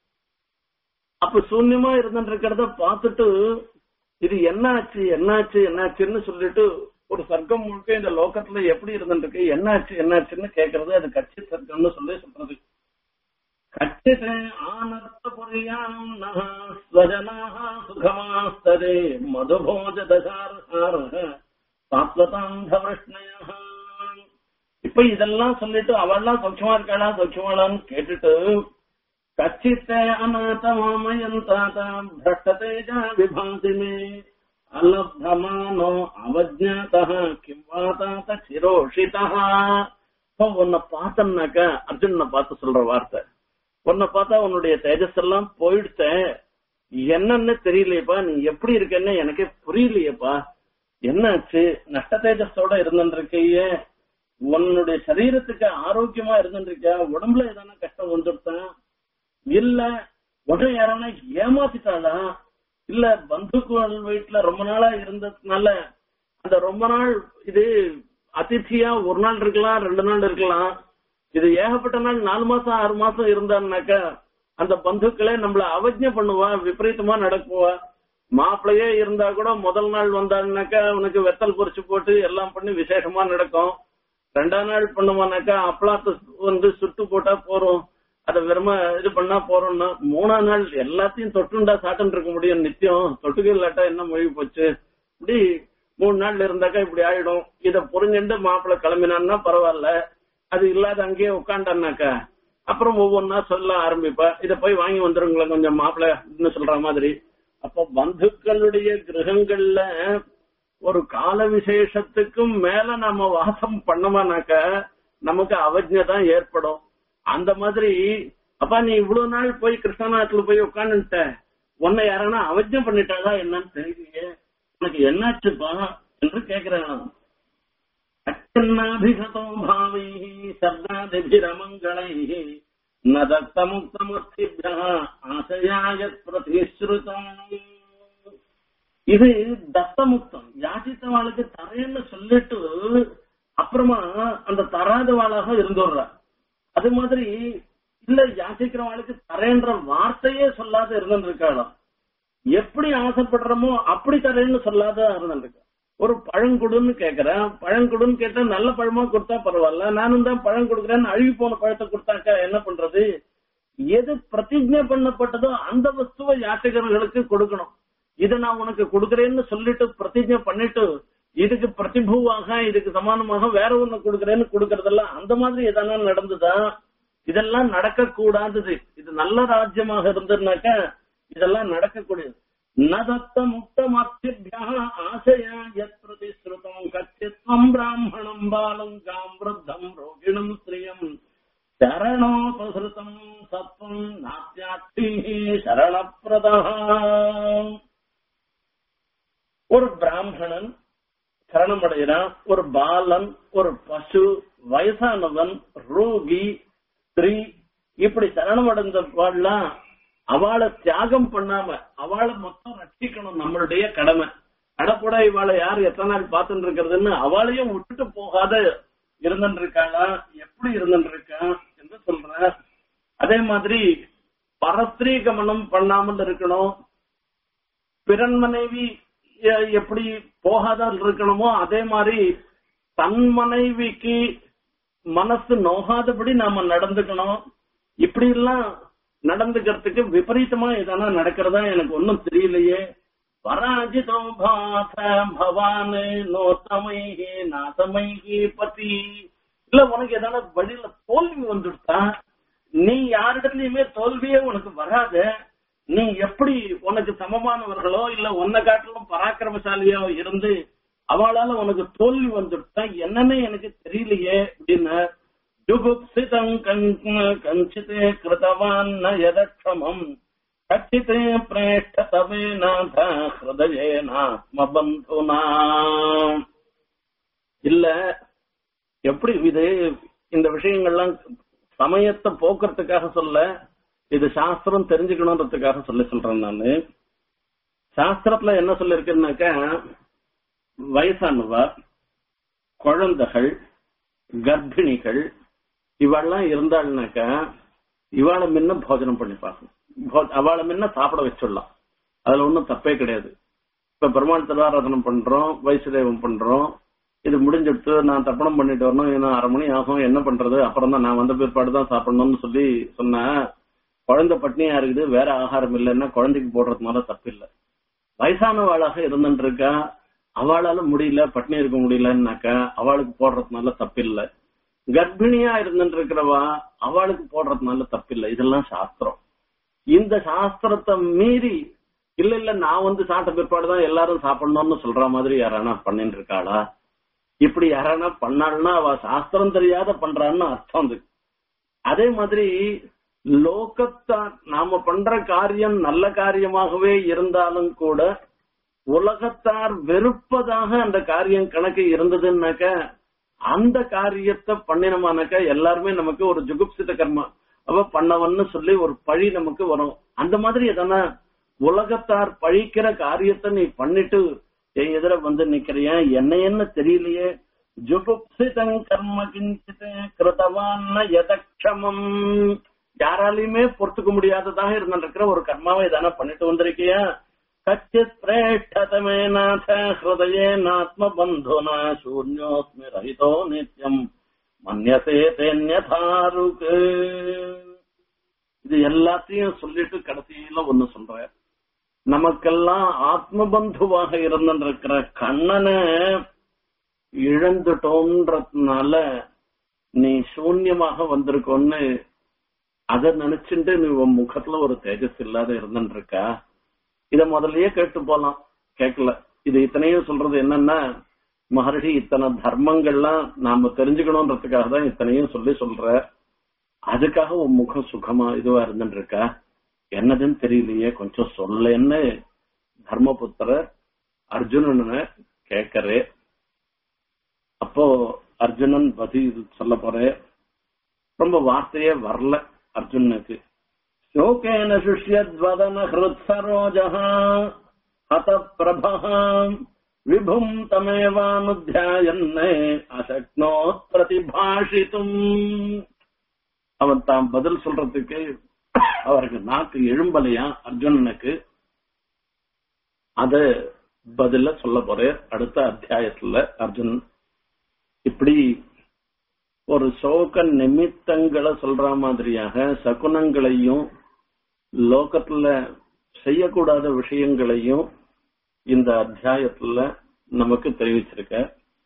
அப்ப சூன்யமா இருந்துட்டு இருக்கிறத பார்த்துட்டு இது என்னாச்சு என்னாச்சு என்னாச்சுன்னு சொல்லிட்டு ஒரு சர்க்கம் முழுக்க இந்த லோகத்துல எப்படி இருந்துட்டு இருக்கு என்னாச்சு என்னாச்சுன்னு கேக்குறது அது கட்சி சர்க்கம்னு சொல்லி சொல்றது கச்சிதே ஆனர்த்த புரியாம் ஸ்வஜனாக சுகமாஸ்தரே மதுபோஜ தசார்ஹ சாத்வதாந்த விஷ்ணயா இப்ப இதெல்லாம் சொல்லிட்டு அவள்லாம் சௌக்கியமா இருக்காளா சௌக்கியமாளான்னு கேட்டுட்டு கச்சித்தே அநாதமாமயம் தாத்தா பிரஷ்டதேஜா விபாதி மே அலப்தமானோ அவஜாத்தா கிம் வா தாத்த சிரோஷிதா உன்னை பார்த்தனாக்க அர்ஜுனனை பார்த்து சொல்ற வார்த்தை உன்னை பார்த்தா உன்னுடைய தேஜஸ் எல்லாம் போயிடுத்த என்னன்னு தெரியலையப்பா நீ எப்படி இருக்கன்னு எனக்கே புரியலையேப்பா என்னாச்சு நஷ்ட தேஜஸோட இருந்துருக்கையே உன்னுடைய சரீரத்துக்கு ஆரோக்கியமா இருந்துருக்கியா உடம்புல ஏதான கஷ்டம் வந்துடுத்தான் இல்ல உடனே யாரான ஏமாத்திட்டாளா இல்ல பந்துக்கள் வீட்டுல ரொம்ப நாளா இருந்ததுனால அந்த ரொம்ப நாள் இது அதிர்ச்சியா ஒரு நாள் இருக்கலாம் ரெண்டு நாள் இருக்கலாம் இது ஏகப்பட்ட நாள் நாலு மாசம் ஆறு மாசம் இருந்தான்னாக்கா அந்த பந்துக்களே நம்மள அவஜ்ஞ பண்ணுவா விபரீதமா நடக்குவா மாப்பிள்ளையே இருந்தா கூட முதல் நாள் வந்தான்னாக்கா அவனுக்கு வெத்தல் பொரிச்சு போட்டு எல்லாம் பண்ணி விசேஷமா நடக்கும் ரெண்டாம் நாள் பண்ணுவானாக்கா அப்பளாத்த வந்து சுட்டு போட்டா போறோம் அத வெறும இது பண்ணா போறோம்னா மூணாம் நாள் எல்லாத்தையும் தொட்டுண்டா சாப்பிட்டு இருக்க முடியும் நித்தியம் தொட்டுக்க இல்லாட்டா என்ன மொழி போச்சு இப்படி மூணு நாள் இருந்தாக்கா இப்படி ஆயிடும் இத புரிஞ்சுட்டு மாப்பிள்ள கிளம்பினான்னா பரவாயில்ல அது இல்லாத அங்கேயே உட்காண்டான்னாக்கா அப்புறம் ஒவ்வொன்னா சொல்ல ஆரம்பிப்பா இத போய் வாங்கி வந்துருங்களேன் கொஞ்சம் மாப்பிள்ள சொல்ற மாதிரி அப்ப பந்துக்களுடைய கிரகங்கள்ல ஒரு கால விசேஷத்துக்கும் மேல நம்ம வாசம் பண்ணோமானாக்க நமக்கு அவஜ்ஞை தான் ஏற்படும் அந்த மாதிரி அப்பா நீ இவ்வளவு நாள் போய் கிருஷ்ணநாட்டுல போய் உட்காந்துட்ட உன்னை யாரானா அவஜ்ஞம் பண்ணிட்டாளா என்னன்னு தெரியலையே உனக்கு என்னாச்சுப்பா என்று கேக்குறேன் அச்சன்னாபிகதோ பாவை சப்தாதிபிரமங்களை ந தத்தமுக்தமஸ்திபியா ஆசையாய பிரதிஸ்ருதம் இது தத்தமுக்தம் யாசித்தவாளுக்கு தரேன்னு சொல்லிட்டு அப்புறமா அந்த தராதவாளாக இருந்துடுறா அது மாதிரி இல்ல யாசிக்கிறவாளுக்கு தரேன்ற வார்த்தையே சொல்லாத இருந்திருக்காளாம் எப்படி ஆசைப்படுறோமோ அப்படி தரேன்னு சொல்லாத இருந்திருக்கா ஒரு பழங்குடுன்னு கேக்குறேன் பழங்குடுன்னு கேட்டா நல்ல பழமா கொடுத்தா பரவாயில்ல நானும் தான் பழம் கொடுக்குறேன்னு அழுகி போன பழத்தை கொடுத்தாக்கா என்ன பண்றது எது பிரதிஜை பண்ணப்பட்டதோ அந்த வஸ்துவை யாத்திகர்களுக்கு கொடுக்கணும் இதை நான் உனக்கு கொடுக்கறேன்னு சொல்லிட்டு பிரதிஜை பண்ணிட்டு இதுக்கு பிரதிபூவாக இதுக்கு சமானமாக வேற ஒண்ணு கொடுக்கறேன்னு கொடுக்கறதெல்லாம் அந்த மாதிரி எதனா நடந்துதா இதெல்லாம் நடக்க கூடாதது இது நல்ல ராஜ்யமாக இருந்ததுனாக்கா இதெல்லாம் நடக்கக்கூடியது நதத்த முக்த மத்தியா ஆசையா எத் பிரதிஸ்ருதம் கச்சித்வம் பிராமணம் பாலம் காம் விருத்தம் ரோகிணம் ஸ்ரீயம் சரணோபசிருதம் சத்வம் நாத்தியாட்சி சரணப்பிரதா ஒரு பிராமணன் சரணமடைகிறான் ஒரு பாலன் ஒரு பசு வயசானவன் ரோகி ஸ்திரீ இப்படி சரணமடைந்தவாள்லாம் அவளை தியாகம் பண்ணாம அவளை மொத்தம் ரட்சிக்கணும் நம்மளுடைய கடமை அடப்பட இவாளை யார் எத்தனை நாள் பார்த்துட்டு இருக்கிறதுன்னு அவளையும் விட்டுட்டு போகாத இருந்துட்டு இருக்காளா எப்படி இருந்துட்டு இருக்கா என்று சொல்ற அதே மாதிரி பரஸ்திரீ கமனம் பண்ணாமல் இருக்கணும் பிறன் மனைவி எ- எப்படி போகாத இருக்கணுமோ அதே மாதிரி தன் மனைவிக்கு மனசு நோகாதபடி நாம நடந்துக்கணும் இப்படி எல்லாம் நடந்துக்கிறதுக்கு விபரீதமா எதனா நடக்கிறதா எனக்கு ஒன்னும் தெரியலையே பராஜிதோ பாத பவான் நோத்தமைகி நாசமைகி பதி இல்ல உனக்கு எதனா வழியில தோல்வி வந்துடுதா நீ யாரிடத்துலயுமே தோல்வியே உனக்கு வராது நீ எப்படி உனக்கு சமமானவர்களோ இல்ல உன்னை காட்டிலும் பராக்கிரமசாலியோ இருந்து அவளால உனக்கு தோல்வி வந்துடுதா என்னன்னு எனக்கு தெரியலையே அப்படின்னு ஜுகுப்சிதம் கஞ்சிதே கிருதவான் ந யதக்ஷமம் கச்சிதே பிரேஷ்ட தவே நாத ஹிருதயேனாத்மபந்துனா இல்ல எப்படி இது இந்த விஷயங்கள்லாம் சமயத்தை போக்குறதுக்காக சொல்ல இது சாஸ்திரம் தெரிஞ்சுக்கணுன்றதுக்காக சொல்லி சொல்றேன் நானு சாஸ்திரத்துல என்ன சொல்லிருக்குன்னாக்கா வயசானவ குழந்தைகள் கர்ப்பிணிகள் இவாள்லாம் இருந்தாள்னாக்கா இவாளை முன்ன போஜனம் பண்ணி பார்க்கணும் போ- அவளை முன்ன சாப்பிட வச்சிடலாம் அதுல ஒண்ணும் தப்பே கிடையாது இப்ப பெருமாள் திருவாராதனம் பண்றோம் வைசுதேவம் பண்றோம் இது முடிஞ்சிடுத்து நான் தர்ப்பணம் பண்ணிட்டு வரணும் இன்னும் அரை மணி ஆகும் என்ன பண்றது அப்புறம் தான் நான் வந்த பிற்பாடு தான் சாப்பிடணும்னு சொல்லி சொன்னேன் குழந்தை பட்னியா இருக்குது வேற ஆகாரம் இல்லைன்னா குழந்தைக்கு போடுறதுனால தப்பு இல்லை வயசானவாளாக இருந்துட்டு இருக்கா அவளால முடியல பட்னி இருக்க முடியலன்னாக்கா அவளுக்கு போடுறதுனால தப்பில்லை கர்ப்பிணியா இருந்துட்டு இருக்கிறவா அவளுக்கு போடுறதுனால தப்பில்லை இதெல்லாம் சாஸ்திரம் இந்த சாஸ்திரத்தை மீறி இல்ல இல்ல நான் வந்து சாப்பிட்ட பிற்பாடுதான் எல்லாரும் சாப்பிடணும்னு சொல்ற மாதிரி யாரானா பண்ணிட்டு இருக்காளா இப்படி யாரானா பண்ணாள்னா அவ சாஸ்திரம் தெரியாத பண்றான்னு அர்த்தம் அது அதே மாதிரி லோகத்தார் நாம பண்ற காரியம் நல்ல காரியமாகவே இருந்தாலும் கூட உலகத்தார் வெறுப்பதாக அந்த காரியம் கணக்கு இருந்ததுன்னாக்க அந்த காரியத்தை பண்ணினோமானாக்கா எல்லாருமே நமக்கு ஒரு ஜுகுப்சித கர்மா அவ பண்ணவன்னு சொல்லி ஒரு பழி நமக்கு வரும் அந்த மாதிரி எதனா உலகத்தார் பழிக்கிற காரியத்தை நீ பண்ணிட்டு என் எதிர வந்து நிக்கிறியா என்ன என்ன தெரியலையே ஜுகுப்சிதம் கர்ம கிஞ்சித் கிருதவான் யதக்ஷமம் யாராலையுமே பொறுத்துக்க முடியாததாக இருந்திருக்கிற ஒரு கர்மாவை எதனா பண்ணிட்டு வந்திருக்கியா கச்சித் பிரேஷ்டதமே நாத ஹிருதயேனாத்ம பந்துனா சூன்யோஸ்மி ரஹிதோ நித்யம் மன்யசே தேன்யதாருக்கு இது எல்லாத்தையும் சொல்லிட்டு கடைசியில ஒண்ணு சொல்ற நமக்கெல்லாம் ஆத்ம பந்துவாக இருந்திருக்கிற கண்ணனை இழந்துட்டோன்றதுனால நீ சூன்யமாக வந்திருக்கோன்னு அத நினைச்சுட்டு நீ உன் முகத்துல ஒரு தேஜஸ் இல்லாத இருந்துட்டு இருக்கா இத முதல்லயே கேட்டு போலாம் கேட்கல இது இத்தனையும் சொல்றது என்னன்னா மகர்ஷி இத்தனை தர்மங்கள்லாம் நாம தெரிஞ்சுக்கணும்ன்றதுக்காக தான் இத்தனையும் சொல்லி சொல்ற அதுக்காக உன் முகம் சுகமா இதுவா இருந்துட்டு இருக்கா என்னதுன்னு தெரியலையே கொஞ்சம் சொல்லேன்னு தர்மபுத்திரர் அர்ஜுனனை கேட்கறே அப்போ அர்ஜுனன் பதில் சொல்ல போறே ரொம்ப வார்த்தையே வரல அர்ஜுனனுக்கு शोकेन शुष्यद्वदन हृत्सरोजः हतप्रभः विभुम् तमेवानुध्यायन् அசக்னோத் பிரதிபாஷித்தும் அவன் தான் பதில் சொல்றதுக்கு அவருக்கு நாக்கு எழும்பலையா அர்ஜுனனுக்கு அத பதில சொல்ல போறேன் அடுத்த அத்தியாயத்துல அர்ஜுன் இப்படி ஒரு சோக நிமித்தங்களை சொல்ற மாதிரியாக சகுனங்களையும் லோகத்துல செய்யக்கூடாத விஷயங்களையும் இந்த அத்தியாயத்துல நமக்கு தெரிவிச்சிருக்க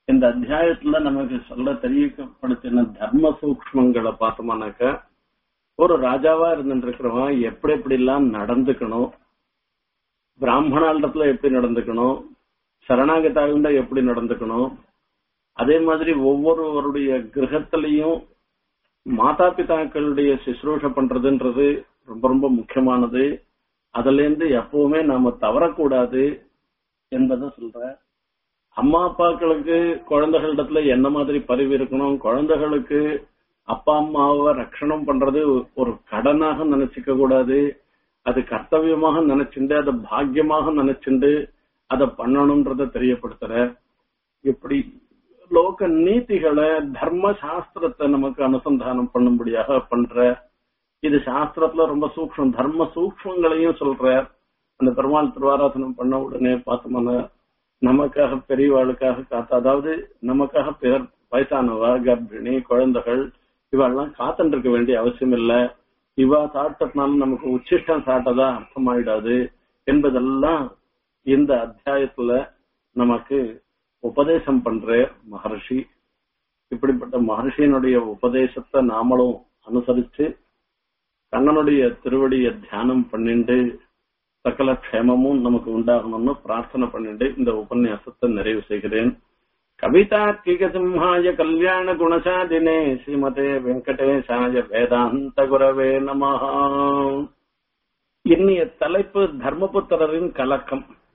இந்த அத்தியாயத்துல நமக்கு சொல்ல தெரியப்படுத்தின தர்ம சூக்மங்களை பார்த்தோம்னாக்க ஒரு ராஜாவா இருந்துட்டு இருக்கிறவன் எப்படி எப்படி எல்லாம் நடந்துக்கணும் பிராமணாண்டத்துல எப்படி நடந்துக்கணும் சரணாகதாவிண்ட எப்படி நடந்துக்கணும் அதே மாதிரி ஒவ்வொருவருடைய கிரகத்திலையும் மாதா பிதாக்களுடைய சுশ্ரூஷ பண்றதுன்றது ரொம்ப ரொம்ப முக்கியமானது அதுல இருந்து எப்பவுமே நாம தவறக்கூடாது என்பதை சொல்ற அம்மா அப்பாக்களுக்கு குழந்தைகளிடத்துல என்ன மாதிரி பரிவு இருக்கணும் குழந்தைகளுக்கு அப்பா அம்மாவை ரட்சணம் பண்றது ஒரு கடனாக நினைச்சுக்க கூடாது அது கர்த்தவியமாக நினைச்சுண்டு அதை பாக்கியமாக நினைச்சுண்டு அதை பண்ணணும்ன்றத தெரியப்படுத்துற இப்படி லோக நீதிகளை தர்ம சாஸ்திரத்தை நமக்கு அனுசந்தானம் பண்ணும்படியாக பண்ற இது சாஸ்திரத்துல ரொம்ப சூக்ஷம் தர்ம சூக்மங்களையும் சொல்ற அந்த பெருமாள் திருவாராசனம் பண்ண உடனே பார்த்தோம்னா நமக்காக பெரியவாளுக்காக காத்து அதாவது நமக்காக பேர் வயசானவா கர்ப்பிணி குழந்தைகள் இவெல்லாம் காத்துட்டு இருக்க வேண்டிய அவசியம் இல்ல இவா சாப்பிட்டதுனால நமக்கு உச்சிஷ்டம் சாப்பிட்டதா அர்த்தமாயிடாது என்பதெல்லாம் இந்த அத்தியாயத்துல நமக்கு உபதேசம் பண்ற மகர்ஷி இப்படிப்பட்ட மகர்ஷியினுடைய உபதேசத்தை நாமளும் அனுசரிச்சு கண்ணனுடைய திருவடியை தியானம் பண்ணிண்டு சகல க்ஷேமமும் நமக்கு உண்டாகணும்னு பிரார்த்தனை பண்ணிட்டு இந்த உபன்யாசத்தை நிறைவு செய்கிறேன் கவிதார்க்கிக சிம்ஹாய கல்யாண குணசாதினே ஸ்ரீமதே வெங்கடேசாய வேதாந்த குரவே நமஹா இன்னிய தலைப்பு தர்மபுத்திரரின் கலக்கம்